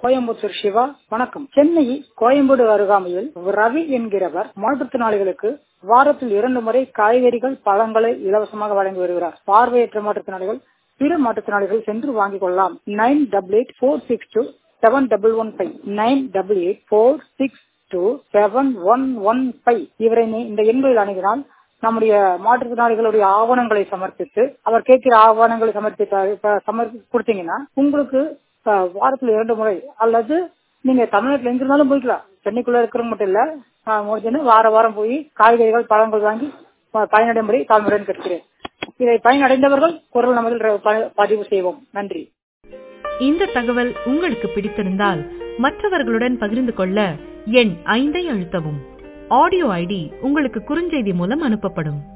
கோயம்புத்தூர் சிவா வணக்கம் சென்னை கோயம்பேடு அருகாமையில் ரவி என்கிறவர் மாற்றுத்திறனாளிகளுக்கு வாரத்தில் இரண்டு முறை காய்கறிகள் பழங்களை இலவசமாக வழங்கி வருகிறார் பார்வையற்ற மாற்றுத்திறனாளிகள் பிற மாற்றுத்திறனாளிகள் சென்று வாங்கிக் கொள்ளலாம் nine double eight four six two seven double one five nine double eight four six two seven one one five இவரை நீ- இந்த எண்களில் அணுகினால் நம்முடைய மாற்றுத்திறனாளிகளுடைய ஆவணங்களை சமர்ப்பித்து அவர் கேட்கிற ஆவணங்களை சமர்ப்பித்த இப்ப சமர்ப்பி கொடுத்தீங்கன்னா உங்களுக்கு அஹ், வாரத்தில் இரண்டு முறை அல்லது நீங்க தமிழ்நாட்டுல எங்க இருந்தாலும் போய்க்கலாம் சென்னைக்குள்ள இருக்கிறவங்க மட்டும் இல்ல அஹ், முடிஞ்சுன்னு வார வாரம் போய் காய்கறிகள் பழங்கள் வாங்கி ப- பயனடைமுறை தாழ்மையுடன் கேட்கிறேன் இதை பயனடைந்தவர்கள் குரல் நமதில் ர- ப- பதிவு செய்வோம் நன்றி இந்த தகவல் உங்களுக்கு பிடித்திருந்தால் மற்றவர்களுடன் பகிர்ந்து கொள்ள எண் ஐந்தை அழுத்தவும் ஆடியோ ஐடி உங்களுக்கு குறுஞ்செய்தி மூலம் அனுப்பப்படும்